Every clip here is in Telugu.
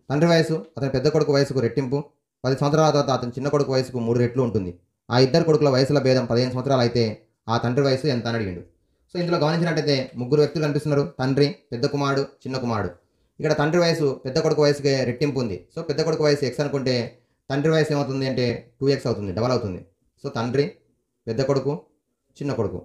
తండ్రి వయసు అతని పెద్ద కొడుకు వయసుకు రెట్టింపు పది సంవత్సరాల తర్వాత అతని చిన్న కొడుకు వయసుకు మూడు రెట్లు ఉంటుంది ఆ ఇద్దరు కొడుకుల వయసుల భేదం పదిహేను సంవత్సరాలు అయితే ఆ తండ్రి వయసు ఎంత అని అడిగిండు సో ఇందులో గమనించినట్టయితే ముగ్గురు వ్యక్తులు కనిపిస్తున్నారు తండ్రి పెద్ద కుమారుడు చిన్న కుమారుడు ఇక్కడ తండ్రి వయసు పెద్ద కొడుకు వయసుకి రెట్టింపు ఉంది సో పెద్ద కొడుకు వయసు ఎక్స్ అనుకుంటే తండ్రి వయసు ఏమవుతుంది అంటే టూ ఎక్స్ అవుతుంది డబల్ అవుతుంది సో తండ్రి పెద్ద కొడుకు చిన్న కొడుకు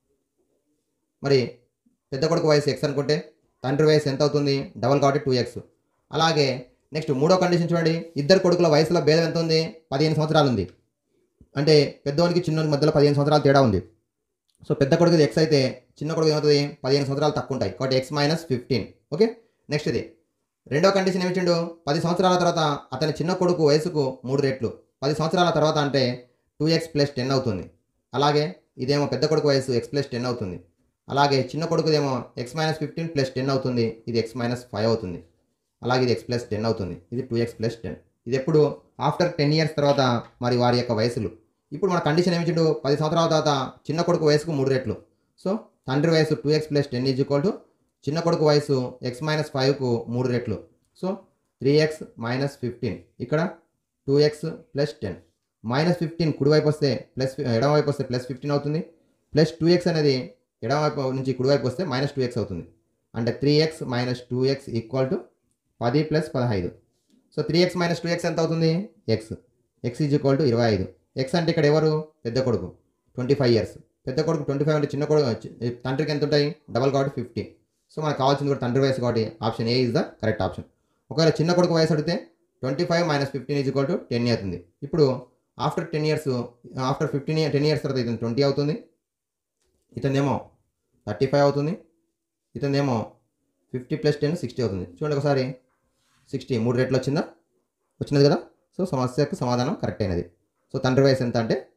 మరి పెద్ద కొడుకు వయసు ఎక్స్ అనుకుంటే తండ్రి వయసు ఎంత అవుతుంది డబల్ కాబట్టి టూ ఎక్స్ అలాగే నెక్స్ట్ మూడో కండిషన్ చూడండి ఇద్దరు కొడుకుల వయసులో భేదం ఎంత ఉంది పదిహేను సంవత్సరాలు ఉంది అంటే పెద్దవానికి చిన్నోనికి మధ్యలో పదిహేను సంవత్సరాలు తేడా ఉంది సో పెద్ద కొడుకుది ఎక్స్ అయితే చిన్న కొడుకు ఏమవుతుంది పదిహేను సంవత్సరాలు తక్కువ ఉంటాయి కాబట్టి x minus fifteen okay next ఇది రెండో కండిషన్ ఏమిచ్చిండు పది సంవత్సరాల తర్వాత అతని చిన్న కొడుకు వయసుకు మూడు రెట్లు పది సంవత్సరాల తర్వాత అంటే టూ ఎక్స్ ప్లస్ టెన్ అవుతుంది అలాగే ఇదేమో పెద్ద కొడుకు వయసు ఎక్స్ ప్లస్ టెన్ అవుతుంది అలాగే చిన్న కొడుకుదేమో x minus fifteen plus ten అవుతుంది ఇది ఎక్స్ మైనస్ ఫైవ్ అవుతుంది అలాగే ఇది ఎక్స్ ప్లస్ టెన్ అవుతుంది ఇది టూ ఎక్స్ ప్లస్ టెన్ ఇది ఎప్పుడు ఆఫ్టర్ టెన్ ఇయర్స్ తర్వాత మరి వారి యొక్క వయసులు ఇప్పుడు మన కండిషన్ ఏమిచ్చిండు పది సంవత్సరాల తర్వాత చిన్న కొడుకు వయసుకు మూడు రెట్లు సో తండ్రి వయసు two x plus ten is equal to చిన్న కొడుకు వయసు ఎక్స్ మైనస్ ఫైవ్కు మూడు రెట్లు so three x minus fifteen ఇక్కడ two x plus ten minus fifteen కుడివైపు వస్తే ప్లస్ ఎడమవైపు వస్తే ప్లస్ ఫిఫ్టీన్ అవుతుంది ప్లస్ టూ ఎక్స్ అనేది ఎడమవైపు నుంచి కుడివైపు వస్తే మైనస్ టూ ఎక్స్ అవుతుంది అంటే three x minus two x equal to పది ప్లస్ పదహైదు so three x minus two x ఎంత అవుతుంది x x is equal to ఇరవై ఐదు ఎక్స్ అంటే ఇక్కడ ఎవరు పెద్ద కొడుకు ట్వంటీ ఫైవ్ ఇయర్స్ పెద్ద కొడుకు ట్వంటీ ఫైవ్ అంటే చిన్న కొడుకు చి- తండ్రికి ఎంత ఉంటాయి డబల్ కాబట్టి ఫిఫ్టీ సో మనకు కావాల్సింది కూడా తండ్రి వయసు కాబట్టి option A is the correct option ఒకవేళ చిన్న కొడుకు వయసు అడిగితే twenty five minus fifteen is equal to ten అవుతుంది ఇప్పుడు after ten years after fifteen ten years తర్వాత ఇతను ట్వంటీ అవుతుంది ఇతనేమో థర్టీ ఫైవ్ అవుతుంది ఇతనేమో ఫిఫ్టీ ప్లస్ టెన్ సిక్స్టీ అవుతుంది చూడండి ఒకసారి సిక్స్టీ మూడు రేట్లు వచ్చిందా వచ్చినది కదా సో సమస్యకు సమాధానం కరెక్ట్ అయినది సో తండ్రి వయసు ఎంత అంటే